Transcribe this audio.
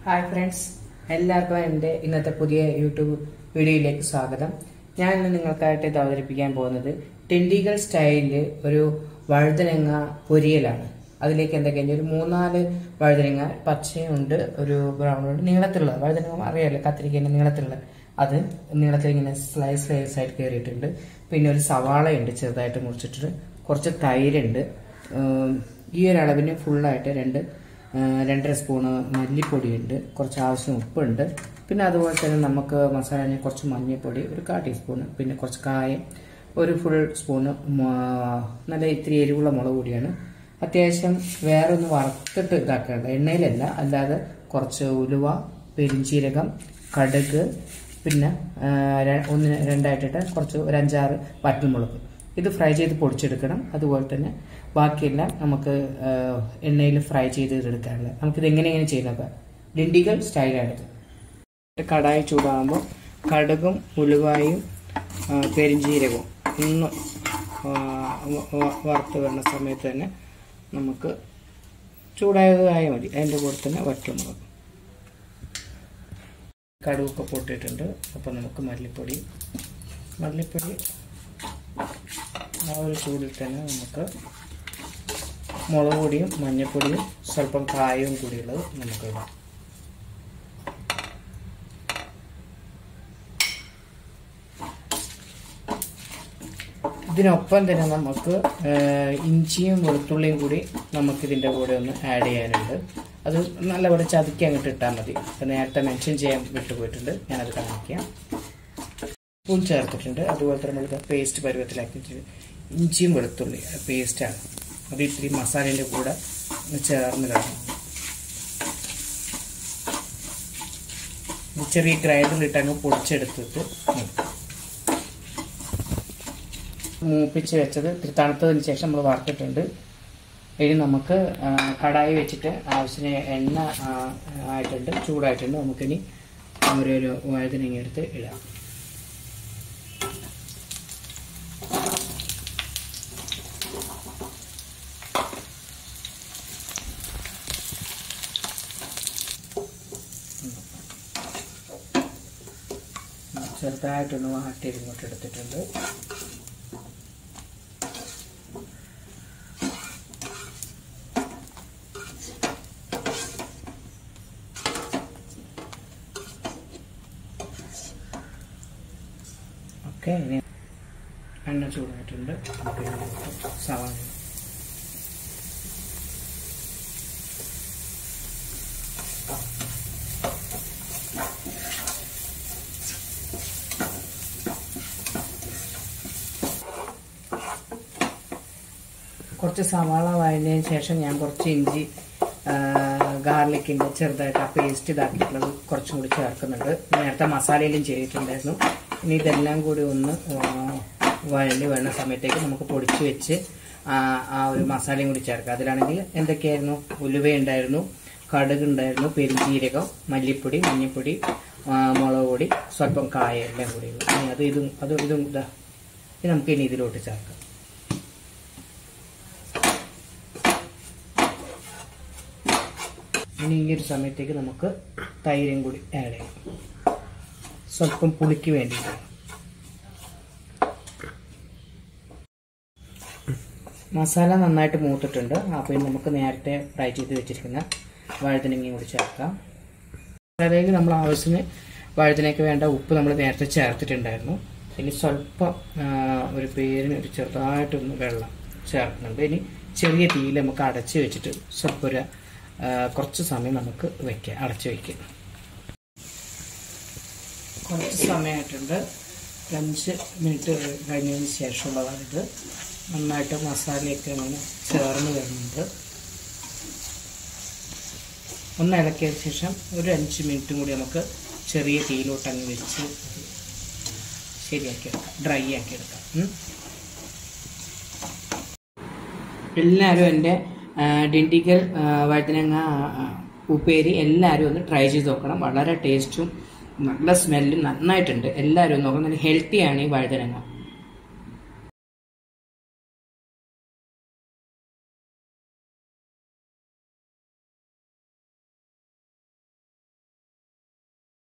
Hi friends എല്ലാവർക്കും എൻ്റെ ഇന്നത്തെ പുതിയ യൂട്യൂബ് വീഡിയോയിലേക്ക് സ്വാഗതം ഞാൻ ഇന്ന് നിങ്ങൾക്കായിട്ട് ഇത് അവതരിപ്പിക്കാൻ പോകുന്നത് ടിൻഡിഗൽ സ്റ്റൈലിൽ ഒരു വഴുതനങ്ങ പൊരിയലാണ് അതിലേക്ക് എന്തൊക്കെയാണ് ഒരു മൂന്നാല് വഴുതനങ്ങ പച്ചയുണ്ട് ഒരു ബ്രൗൺ ഉണ്ട് നീളത്തിലുള്ള വഴുതനങ്ങ അറിയാലോ കത്തിരിക്കേണ്ട നീളത്തിലുള്ള അത് നീളത്തിൽ ഇങ്ങനെ സ്ലൈസ് സ്ലൈസ് ആയിട്ട് കയറിയിട്ടുണ്ട് പിന്നെ ഒരു സവാളയുണ്ട് ചെറുതായിട്ട് മുറിച്ചിട്ട് കുറച്ച് തൈരുണ്ട് ഉം, ഈ ഒരു അളവിന് ഫുള്ളായിട്ട് രണ്ട് ആ, രണ്ടര സ്പൂണ് മല്ലിപ്പൊടിയുണ്ട് കുറച്ച് ആവശ്യം ഉപ്പുണ്ട് പിന്നെ അതുപോലെ തന്നെ നമുക്ക് മസാലയിൽ കുറച്ച് മഞ്ഞൾപ്പൊടി ഒരു കാ ടീസ്പൂണ് പിന്നെ കുറച്ച് കായം ഒരു ഫുൾ സ്പൂണ് മ- നല്ല ഇത്തിരി എരിവുള്ള മുളക് പൊടിയാണ് അത്യാവശ്യം വേറെ ഒന്ന് വറുത്തിട്ട് ഇതാക്കേണ്ട എണ്ണയിലല്ല അല്ലാതെ കുറച്ച് ഉലുവ പെരിഞ്ചീരകം കടുക് പിന്നെ ആ, ര- ഒന്ന് രണ്ടായിട്ടിട്ട് കുറച്ച് ഒരു അഞ്ചാറ് വറ്റൽമുളക് ഇത് ഫ്രൈ ചെയ്ത് പൊടിച്ചെടുക്കണം അതുപോലെ തന്നെ ബാക്കിയെല്ലാം നമുക്ക് എണ്ണയിൽ ഫ്രൈ ചെയ്ത് എടുക്കാനുള്ളത് നമുക്കിത് എങ്ങനെയാണ് ചെയ്യുന്നത് ഡിണ്ടിഗൽ സ്റ്റൈലാണിത് കടായി ചൂടാകുമ്പോൾ കടുകും ഉലുവായും ആ, പെരിഞ്ജീരകവും ഒന്ന് ആ, വ- വ- വറുത്ത് വരുന്ന സമയത്ത് തന്നെ നമുക്ക് ചൂടായതായ മതി അതിൻ്റെ കൂടെ തന്നെ വറ്റൽമുളക് കടുകൊക്കെ പൊട്ടിയിട്ടുണ്ട് അപ്പോൾ നമുക്ക് മല്ലിപ്പൊടി മല്ലിപ്പൊടി ആ ഒരു ചൂടിൽ തന്നെ നമുക്ക് മുളക് പൊടിയും മഞ്ഞൾപ്പൊടിയും സ്വല്പം കായവും കൂടിയുള്ളത് നമുക്ക് ഇടാം ഇതിനൊപ്പം തന്നെ നമുക്ക് ഏഹ്, ഇഞ്ചിയും വെളുത്തുള്ളിയും കൂടി നമുക്ക് ഇതിൻ്റെ കൂടെ ഒന്ന് ആഡ് ചെയ്യാനുണ്ട് അത് നല്ലപോലെ ചതുക്കി അങ്ങോട്ട് ഇട്ടാൽ മതി അത് നേരത്തെ മെൻഷൻ ചെയ്യാൻ വിട്ടുപോയിട്ടുണ്ട് ഞാനത് കാണിക്കാം ഉപ്പും ചേർത്തിട്ടുണ്ട് അതുപോലെ തന്നെ നമ്മൾ പേസ്റ്റ് പരുവത്തിലാക്കിയിട്ട് ഇഞ്ചിയും വെളുത്തുള്ളി പേസ്റ്റാണ് അത് ഇത്തിരി മസാലേൻ്റെ കൂടെ ചേർന്ന് കിടക്കണം ഇത് ചെറിയ ഗ്രൈൻഡറിലിട്ട് അങ്ങ് പൊടിച്ചെടുത്തിട്ട് മതി. മൂപ്പിച്ച് വെച്ചത് ഇത്തിരി തണുത്തതിന് ശേഷം നമ്മൾ വറുത്തിട്ടുണ്ട് ഇനി നമുക്ക് ആ, കടായി വെച്ചിട്ട് ആവശ്യത്തിന് എണ്ണ ആ, ആയിട്ടുണ്ട് ചൂടായിട്ടുണ്ട് നമുക്കിനി ഓരോരോ വഴുതനങ്ങ എടുത്ത് ഇടാം ചെറുതായിട്ടൊന്ന് വാട്ടി ഇങ്ങോട്ട് എടുത്തിട്ടുണ്ട് ഓക്കെ ഇനി എണ്ണ ചൂടായിട്ടുണ്ട് നമുക്ക് ഇതിലേക്ക് സവാള ഇടാം. കുറച്ച് സവാള വഴഞ്ഞതിന് ശേഷം ഞാൻ കുറച്ച് ഇഞ്ചി ഗാർലിക്കിൻ്റെ ചെറുതായിട്ട് ആ പേസ്റ്റ് ഇതാക്കിയിട്ടുള്ളത് കുറച്ചും കൂടി ചേർക്കുന്നുണ്ട് നേരത്തെ മസാലയിലും ചെയ്തിട്ടുണ്ടായിരുന്നു ഇനി ഇതെല്ലാം കൂടി ഒന്ന് ആ, വഴണ്ടി വരുന്ന സമയത്തേക്ക് നമുക്ക് പൊടിച്ച് വെച്ച് ആ ആ ഒരു മസാലയും കൂടി ചേർക്കാം അതിലാണെങ്കിൽ എന്തൊക്കെയായിരുന്നു ഉലുവയുണ്ടായിരുന്നു കടുക് ഉണ്ടായിരുന്നു പെരുംജീരകം മല്ലിപ്പൊടി മഞ്ഞൾപ്പൊടി ആ, മുളക് പൊടി സ്വല്പം കായ എല്ലാം കൂടി ഇനി അത് ഇതും അത് ഇതും ഇതാ ഇത് നമുക്ക് ഇനി ഇതിലോട്ട് ചേർക്കാം ഇനി ഈ ഒരു സമയത്തേക്ക് നമുക്ക് തൈരും കൂടി ആഡ് ചെയ്യാം സ്വല്പം പുളിക്ക് വേണ്ടിയിട്ട് മസാല നന്നായിട്ട് മൂത്തിട്ടുണ്ട് അപ്പോൾ ഇനി നമുക്ക് നേരത്തെ ഫ്രൈ ചെയ്ത് വെച്ചിരിക്കുന്ന വഴുതനങ്ങയും കൂടി ചേർക്കാം മസാലയിൽ നമ്മൾ ആവശ്യത്തിന് വഴുതനയ്ക്ക് വേണ്ട ഉപ്പ് നമ്മൾ നേരത്തെ ചേർത്തിട്ടുണ്ടായിരുന്നു ഇനി സ്വല്പം ആ, ഒരു പേരിന് ഒരു ചെറുതായിട്ടൊന്ന് വെള്ളം ചേർക്കുന്നുണ്ട് ഇനി ചെറിയ തീയിൽ നമുക്ക് അടച്ച് വെച്ചിട്ട് സ്വല്പം ഒരു ആ, കുറച്ച് സമയം നമുക്ക് വെക്കാം അടച്ച് വയ്ക്കാം കുറച്ച് സമയമായിട്ടുണ്ട് ഒരു അഞ്ച് മിനിറ്റ് കഴിഞ്ഞതിന് ശേഷമുള്ളതാണ് ഇത് നന്നായിട്ട് മസാലയൊക്കെ അങ്ങനെ ചേർന്ന് വരുന്നുണ്ട് ഒന്ന് ഇളക്കിയതിന് ശേഷം ഒരു അഞ്ച് മിനിറ്റും കൂടി നമുക്ക് ചെറിയ തീയിലോട്ട് അങ്ങ് വെച്ച് ശരിയാക്കി എടുക്കാം ഡ്രൈ ആക്കി എടുക്കാം ഉം. എല്ലാവരും എൻ്റെ ആ, ഡിണ്ടിഗൽ ആ, വഴുതനങ്ങ ആ, ഉപ്പേരി എല്ലാവരും ഒന്ന് ട്രൈ ചെയ്ത് നോക്കണം വളരെ ടേസ്റ്റും നല്ല സ്മെല്ലും നന്നായിട്ടുണ്ട് എല്ലാവരും ഒന്ന് നോക്കണം നല്ല ഹെൽത്തിയാണ് ഈ വഴുതനങ്ങ